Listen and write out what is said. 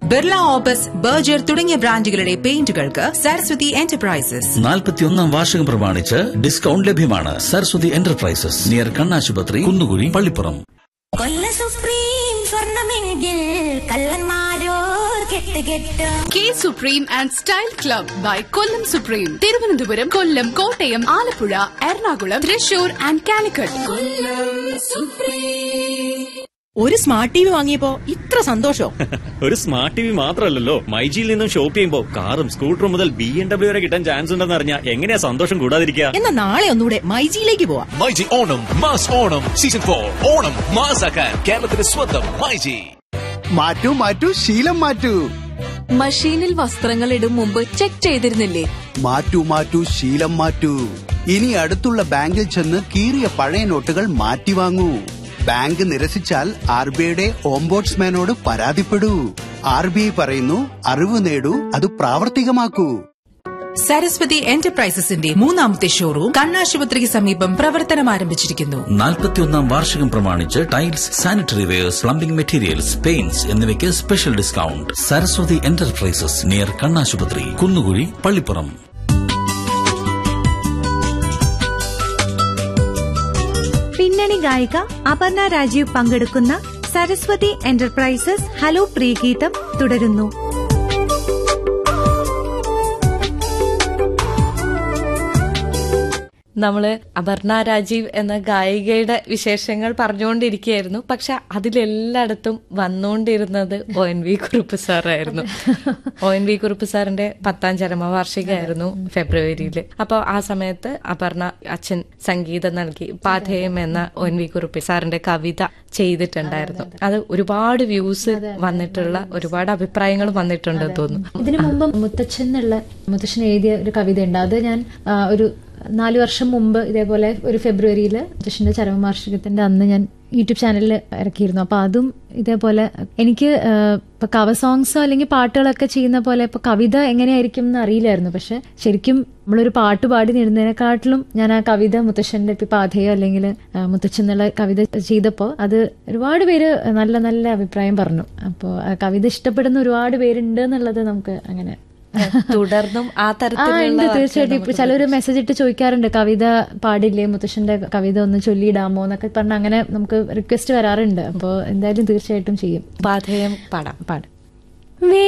Birla opus Berger തുടങ്ങിയ ബ്രാൻഡുകളുടെ പെയിന്റുകൾക്ക് Saraswati enterprises നാൽപ്പത്തിയൊന്നാം വാർഷികം പ്രമാണിച്ച് ഡിസ്കൗണ്ട് ലഭ്യമാണ് സരസ്വതി എന്റർപ്രൈസസ് നിയർ കണ്ണാശുപത്രി കുന്നുകുഴി പള്ളിപ്പുറം കൊല്ല സുപ്രീം സ്വർണമെങ്കിൽ കള്ളന്മാരോർ കെട്ട് കെട്ട് K supreme and style club by Kollam supreme Thiruvananthapuram Kollam Kottayam Alappuzha Ernakulam Thrissur and Calicut ഒരു സ്മാർട്ട് ടി വി വാങ്ങിയപ്പോ ഇത്ര സന്തോഷോ ഒരു സ്മാർട്ട് ടി വി മാത്രമല്ലല്ലോ മൈജിയിൽ നിന്നും ഷോപ്പ് ചെയ്യുമ്പോൾ കാറും സ്കൂട്ടറും മുതൽ ബി എം ഡബ്ല്യു വരെ കിട്ടാൻ ചാൻസ് ഉണ്ടെന്ന് അറിഞ്ഞാൽ എങ്ങനെയാ സന്തോഷം കൂടാതിരിക്കുക എന്നാ നാളെ ഒന്നുകൂടെ മൈജിയിലേക്ക് പോവാം myG Onam mass Onam season for Onam മാസാക്കാൻ കേരളത്തിന്റെ സ്വന്തം മൈജി മാറ്റൂ മാറ്റൂ ശീലം മാറ്റൂ മഷീനിൽ വസ്ത്രങ്ങൾ ഇടും മുമ്പ് ചെക്ക് ചെയ്തിരുന്നില്ലേ മാറ്റൂ മാറ്റൂ ശീലം മാറ്റൂ ഇനി അടുത്തുള്ള ബാങ്കിൽ ചെന്ന് കീറിയ പഴയ നോട്ടുകൾ മാറ്റി വാങ്ങൂ ബാങ്ക് നിരസിച്ചാൽ ആർ ബി ഐയുടെ ഓംബോട്സ്മാനോട് പരാതിപ്പെടൂ ആർ ബി ഐ പറയുന്നു അറിവ് നേടൂ അത് പ്രാവർത്തികമാക്കൂ സരസ്വതി എന്റർപ്രൈസസിന്റെ മൂന്നാമത്തെ ഷോറൂം കണ്ണാശുപത്രിക്ക് സമീപം പ്രവർത്തനം ആരംഭിച്ചിരിക്കുന്നു നാൽപ്പത്തിയൊന്നാം വാർഷികം പ്രമാണിച്ച് tiles sanitary wares plumbing materials paints എന്നിവയ്ക്ക് special discount Saraswati enterprises near കണ്ണാശുപത്രി കുന്നുകുഴി പള്ളിപ്പുറം പിന്നണി ഗായിക അപർണ രാജീവ് പങ്കെടുക്കുന്ന സരസ്വതി എന്റർപ്രൈസസ് ഹലോ പ്രിയഗീതം തുടരുന്നു നമ്മള് അപർണ രാജീവ് എന്ന ഗായികയുടെ വിശേഷങ്ങൾ പറഞ്ഞുകൊണ്ടിരിക്കുകയായിരുന്നു പക്ഷെ അതിലെല്ലായിടത്തും വന്നുകൊണ്ടിരുന്നത് ഒ എൻ വി കുറുപ്പ് സാറായിരുന്നു ഒ എൻ വി കുറുപ്പ് സാറിന്റെ പത്താം ചരമവാർഷികമായിരുന്നു ഫെബ്രുവരിയിൽ അപ്പോൾ ആ സമയത്ത് അപർണ അച്ഛൻ സംഗീതം നൽകി പാഥേയം എന്ന ഒ എൻ വി കുറുപ്പ് സാറിന്റെ കവിത ചെയ്തിട്ടുണ്ടായിരുന്നു അത് ഒരുപാട് വ്യൂസ് വന്നിട്ടുള്ള ഒരുപാട് അഭിപ്രായങ്ങൾ വന്നിട്ടുണ്ടെന്ന് തോന്നുന്നു ഇതിനു മുമ്പ് മുത്തച്ഛൻ എന്നുള്ള മുത്തച്ഛൻ എഴുതിയ ഒരു കവിതയുണ്ട് അത് ഞാൻ ആ, ഒരു നാല് വർഷം മുമ്പ് ഇതേപോലെ ഒരു ഫെബ്രുവരിയിൽ മുത്തച്ഛന്റെ ചരമവാർഷികത്തിന്റെ അന്ന് ഞാൻ യൂട്യൂബ് ചാനലിൽ ഇറക്കിയിരുന്നു അപ്പൊ അതും ഇതേപോലെ എനിക്ക് ആ, ഇപ്പൊ കവർ സോങ്സോ അല്ലെങ്കിൽ പാട്ടുകളൊക്കെ ചെയ്യുന്ന പോലെ ഇപ്പൊ കവിത എങ്ങനെയായിരിക്കും എന്ന് അറിയില്ലായിരുന്നു പക്ഷെ ശരിക്കും നമ്മളൊരു പാട്ട് പാടി നേടുന്നതിനെക്കാട്ടിലും ഞാൻ ആ കവിത മുത്തശ്ശന്റെ ഇപ്പൊ പാതയോ അല്ലെങ്കിൽ ആ, മുത്തച്ഛൻ എന്നുള്ള കവിത ചെയ്തപ്പോൾ അത് ഒരുപാട് പേര് നല്ല നല്ല അഭിപ്രായം പറഞ്ഞു അപ്പോൾ ആ കവിത ഇഷ്ടപ്പെടുന്ന ഒരുപാട് പേരുണ്ട് എന്നുള്ളത് നമുക്ക് അങ്ങനെ തുടർന്നും ആ ആ ഉണ്ട് തരത്തിലുള്ള തീർച്ചയായിട്ടും ഇപ്പൊ ചിലര് മെസ്സേജ് ഇട്ട് ചോദിക്കാറുണ്ട് കവിത പാടില്ലേ മുത്തശ്ശന്റെ കവിത ഒന്ന് ചൊല്ലിയിടാമോ എന്നൊക്കെ പറഞ്ഞ് അങ്ങനെ നമുക്ക് റിക്വസ്റ്റ് വരാറുണ്ട് അപ്പോൾ എന്തായാലും തീർച്ചയായിട്ടും ചെയ്യും പാഥേയം പാടാം പാടും